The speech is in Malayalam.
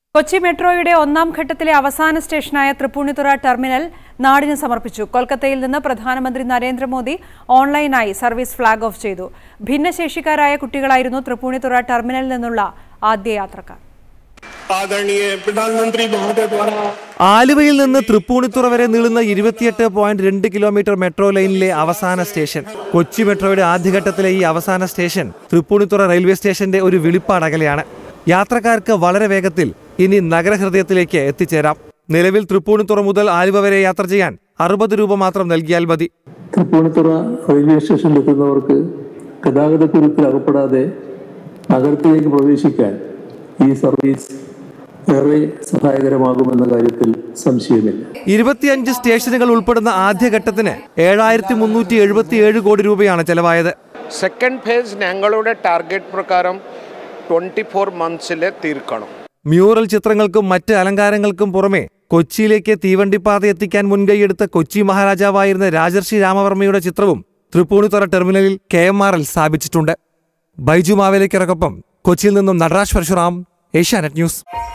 കൊച്ചി മെട്രോയുടെ ഒന്നാം ഘട്ടത്തിലെ അവസാന സ്റ്റേഷനായ തൃപ്പൂണിത്തുറ ടെർമിനൽ നാടിന് സമർപ്പിച്ചു കൊൽക്കത്തയിൽ നിന്ന് പ്രധാനമന്ത്രി നരേന്ദ്രമോദി ഓൺലൈനായി സർവീസ് ഫ്ളാഗ് ഓഫ് ചെയ്തു ഭിന്നശേഷിക്കാരായ കുട്ടികളായിരുന്നു തൃപ്പൂണിത്തുറ ടെർമിനലിൽ നിന്നുള്ള ആദ്യ യാത്രക്കാർ आदरणीय प्रधानमंत्री महोदय द्वारा ആലുവയിൽ നിന്ന് തൃപ്പൂണിത്തുറ വരെ നീളുന്ന ഇരുപത്തിയെട്ട് പോയിന്റ് രണ്ട് കിലോമീറ്റർ മെട്രോ ലൈനിലെ അവസാന സ്റ്റേഷൻ കൊച്ചി മെട്രോയുടെ ആദ്യഘട്ടത്തിലെ ഈ അവസാന സ്റ്റേഷൻ തൃപ്പൂണിത്തുറ റെയിൽവേ സ്റ്റേഷന്റെ ഒരു വെളിപ്പാടകലെയാണ് യാത്രക്കാർക്ക് വളരെ വേഗത്തിൽ ഇനി നഗരഹൃദയത്തിലേക്ക് എത്തിച്ചേരാം നിലവിൽ തൃപ്പൂണിത്തുറ മുതൽ ആലുവ വരെ യാത്ര ചെയ്യാൻ അറുപത് രൂപ മാത്രം നൽകിയാൽ മതി തൃപ്പൂണിത്തുറ റെയിൽവേ സ്റ്റേഷനിൽ എത്തുന്നവർക്ക് ഗതാഗതക്കുരുക്കിൽ അകപ്പെടാതെ നഗരത്തിലേക്ക് പ്രവേശിക്കാൻ ഈ സർവീസ് ഏറെ സഹായകരമാകുമെന്ന കാര്യത്തിൽ സംശയമില്ല ഇരുപത്തിയഞ്ച് സ്റ്റേഷനുകൾ ഉൾപ്പെടുന്ന ആദ്യഘട്ടത്തിന് ഏഴായിരത്തി മുന്നൂറ്റി എഴുപത്തിയേഴ് കോടി രൂപയാണ് ചെലവായത് സെക്കൻഡ് ഫേസ് ഞങ്ങളുടെ ടാർഗറ്റ് പ്രകാരം ട്വൻറ്റി ഫോർ മന്ത്സിൽ തീർക്കണം മ്യൂറൽ ചിത്രങ്ങൾക്കും മറ്റ് അലങ്കാരങ്ങൾക്കും പുറമെ കൊച്ചിയിലേക്ക് തീവണ്ടിപ്പാത എത്തിക്കാൻ മുൻകൈയെടുത്ത കൊച്ചി മഹാരാജാവായിരുന്ന രാജർഷി രാമവർമ്മയുടെ ചിത്രവും തൃപ്പൂണിത്തുറ ടെർമിനലിൽ കെ എം ആർ എൽ സ്ഥാപിച്ചിട്ടുണ്ട് ബൈജു മാവേലിക്കറക്കൊപ്പം കൊച്ചിയിൽ നിന്നും നടരാജ് പരശുറാം ഏഷ്യാനെറ്റ് ന്യൂസ്